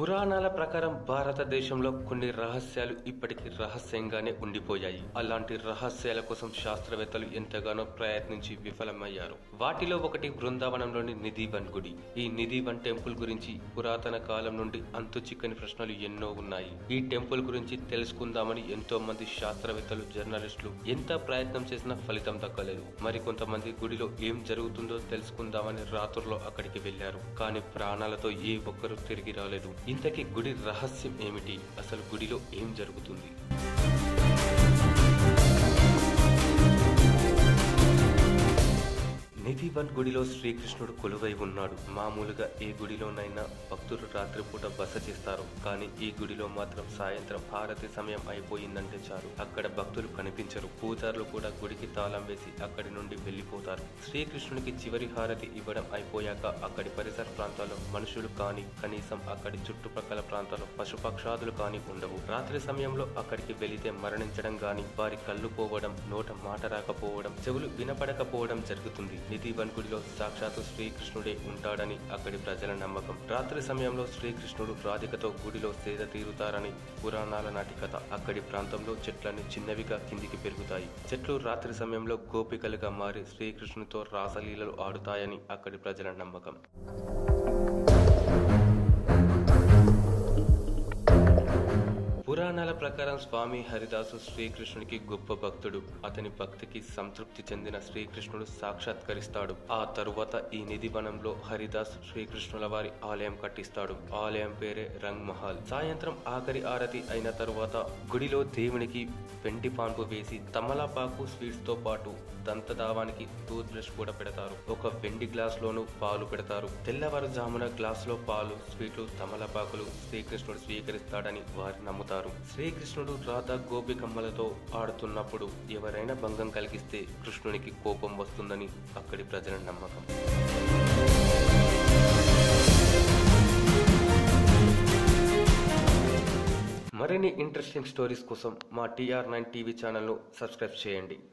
పురాణాల ప్రకారం భారతదేశంలో కొన్ని రహస్యాలు ఇప్పటికీ రహస్యంగానే ఉండిపోయాయి అలాంటి రహస్యాల కోసం శాస్త్రవేత్తలు ఎంతగానో ప్రయత్నించి విఫలమయ్యారు వాటిలో ఒకటి బృందావనంలోని నిధివన్ గుడి ఈ నిధివన్ టెంపుల్ గురించి పురాతన కాలం నుండి అంతు చిక్కని ప్రశ్నలు ఎన్నో ఉన్నాయి ఈ టెంపుల్ గురించి తెలుసుకుందామని ఎంతో మంది శాస్త్రవేత్తలు జర్నలిస్టులు ఎంత ప్రయత్నం చేసినా ఫలితం దక్కలేదు మరి కొంతమంది గుడిలో ఏం జరుగుతుందో తెలుసుకుందామని రాత్రుల్లో అక్కడికి వెళ్లారు కానీ ప్రాణాలతో ఏ ఒక్కరూ తిరిగి రాలేదు ఇంతకీ గుడి రహస్యం ఏమిటి అసలు గుడిలో ఏం జరుగుతుంది నిధివన్ గుడిలో శ్రీకృష్ణుడు కొలువై ఉన్నాడు మామూలుగా ఏ గుడిలోనైనా భక్తులు రాత్రిపూట బస చేస్తారు కానీ ఈ గుడిలో మాత్రం సాయంత్రం హారతి సమయం అయిపోయిందంటే చాలు అక్కడ భక్తులు కనిపించరు పూజారులు కూడా గుడికి తాళం వేసి అక్కడి నుండి వెళ్లిపోతారు శ్రీకృష్ణునికి చివరి హారతి ఇవ్వడం అయిపోయాక అక్కడి పరిసర ప్రాంతాల్లో మనుషులు కానీ కనీసం అక్కడి చుట్టుపక్కల ప్రాంతాల్లో పశుపక్షాదులు కానీ ఉండవు రాత్రి సమయంలో అక్కడికి వెళితే మరణించడం గాని వారి కళ్ళు పోవడం నోట మాట రాకపోవడం చెవులు వినపడకపోవడం జరుగుతుంది నిధివన్ గుడిలో సాక్షాత్తు శ్రీకృష్ణుడే ఉంటాడని అక్కడి ప్రజల నమ్మకం రాత్రి సమయంలో శ్రీకృష్ణుడు రాధికతో గుడిలో సేద తీరుతారని పురాణాల నాటి కథ అక్కడి ప్రాంతంలో చెట్లన్నీ చిన్నవిగా కిందికి పెరుగుతాయి చెట్లు రాత్రి సమయంలో గోపికలుగా మారి శ్రీకృష్ణునితో రాసలీలలు ఆడుతాయని అక్కడి ప్రజల నమ్మకం పురాణాల ప్రకారం స్వామి హరిదాసు శ్రీకృష్ణునికి గొప్ప భక్తుడు అతని భక్తికి సంతృప్తి చెందిన శ్రీకృష్ణుడు సాక్షాత్కరిస్తాడు ఆ తరువాత ఈ నిధి వనంలో హరిదాస్ శ్రీకృష్ణుల వారి ఆలయం కట్టిస్తాడు ఆలయం పేరే రంగ్ మహల్ సాయంత్రం ఆఖరి ఆరతి అయిన తరువాత గుడిలో దేవునికి వెండి పాన్పు వేసి తమలపాకు స్వీట్స్ తో పాటు దంతదావానికి టూత్ బ్రష్ కూడా పెడతారు ఒక వెండి గ్లాస్ లోను పాలు పెడతారు తెల్లవారుజామున గ్లాస్ లో పాలు స్వీట్లు తమలపాకులు శ్రీకృష్ణుడు స్వీకరిస్తాడని వారు నమ్ముతారు శ్రీకృష్ణుడు రాధా గోపికమ్మలతో ఆడుతున్నప్పుడు ఎవరైనా భంగం కలిగిస్తే కృష్ణునికి కోపం వస్తుందని అక్కడి ప్రజల నమ్మకం మరిన్ని ఇంట్రెస్టింగ్ స్టోరీస్ కోసం మా టీఆర్ నైన్ టీవీ ఛానల్ను సబ్స్క్రైబ్ చేయండి